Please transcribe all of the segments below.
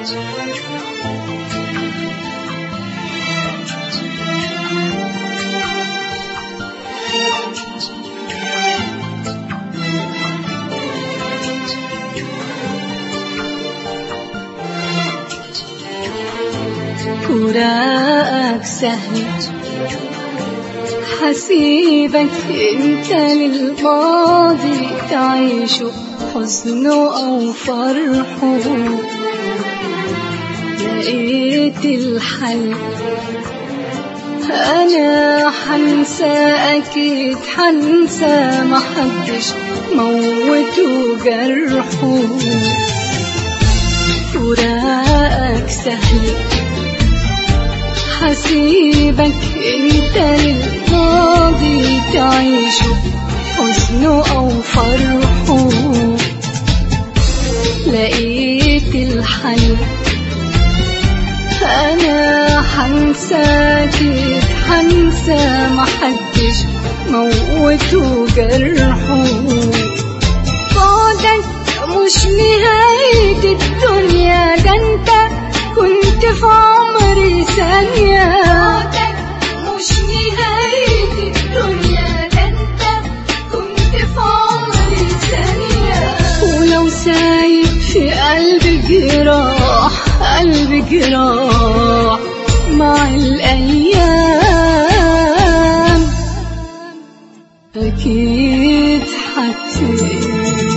فراقك سهل حسيبك انت للماضي تعيشه حزنه او فرحه لقيت الحل انا حنسى اكيد حنسى محدش موته جرحه فراقك سهل حسيبك انت للماضي تعيشه حزنه او فرحه لقيت الحل انا حنساك حنسى محدش موته جرحه بعدك مش نهاية الدنيا ده انت كنت في عمري ثانية بعدك مش نهاية الدنيا ده انت كنت في عمري ثانية ولو سايب في قلبي جراح قلبي جراح مع الأيام أكيد حتى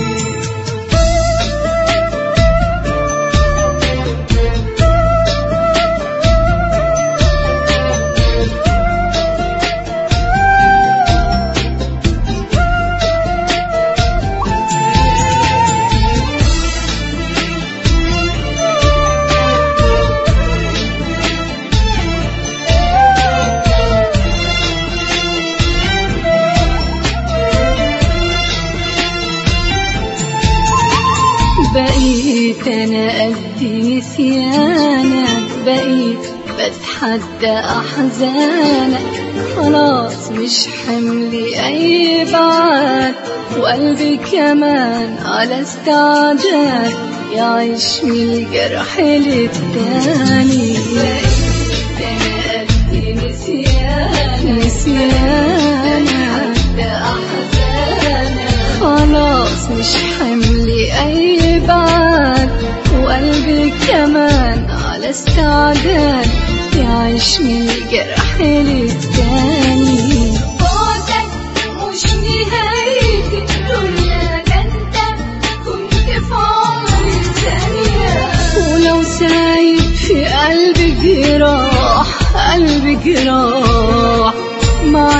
بقيت انا قد نسيانك بقيت بتحدى احزانك خلاص مش حملي اي بعد وقلبي كمان على استعداد يعيش من الجرح للتاني بقيت انا قد نسيانك نسيانك احزانك خلاص مش حملي اي بعد وقلبي كمان على استعداد يعيش من الجرح للتاني بعدك مش نهاية الدنيا ده انت كنت في عمري ثانية ولو سايب في قلبي جراح قلبي جراح مع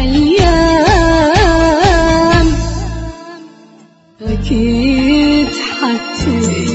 الأيام أكيد حتى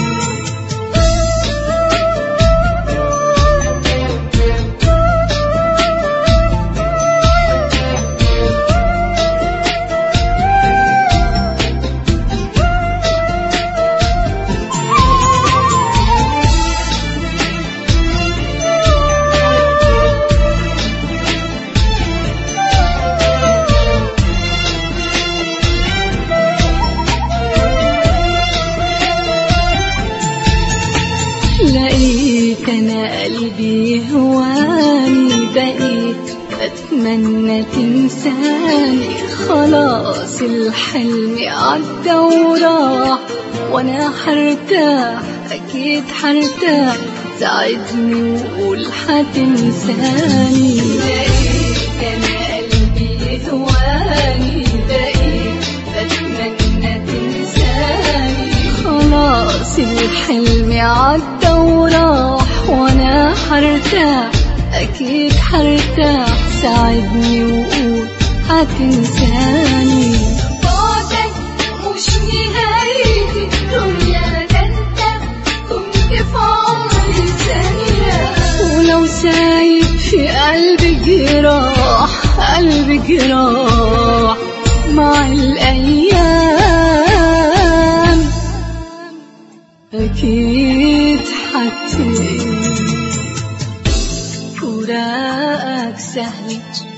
لقيت انا قلبي هواني بقيت بتمنى تنساني خلاص الحلم عدى وراح وانا حرتاح اكيد حرتاح ساعدني وقول حتنساني لقيت انا قلبي هواني بقيت بتمنى تنساني خلاص الحلم عدى وراح وانا حرتاح اكيد حرتاح ساعدني وقول هتنساني بعدك مش نهاية الدنيا ده انت كنت في عمري ثانية ولو سايب في قلبي جراح قلبي جراح مع الأيام أكيد حتى فراقك سهل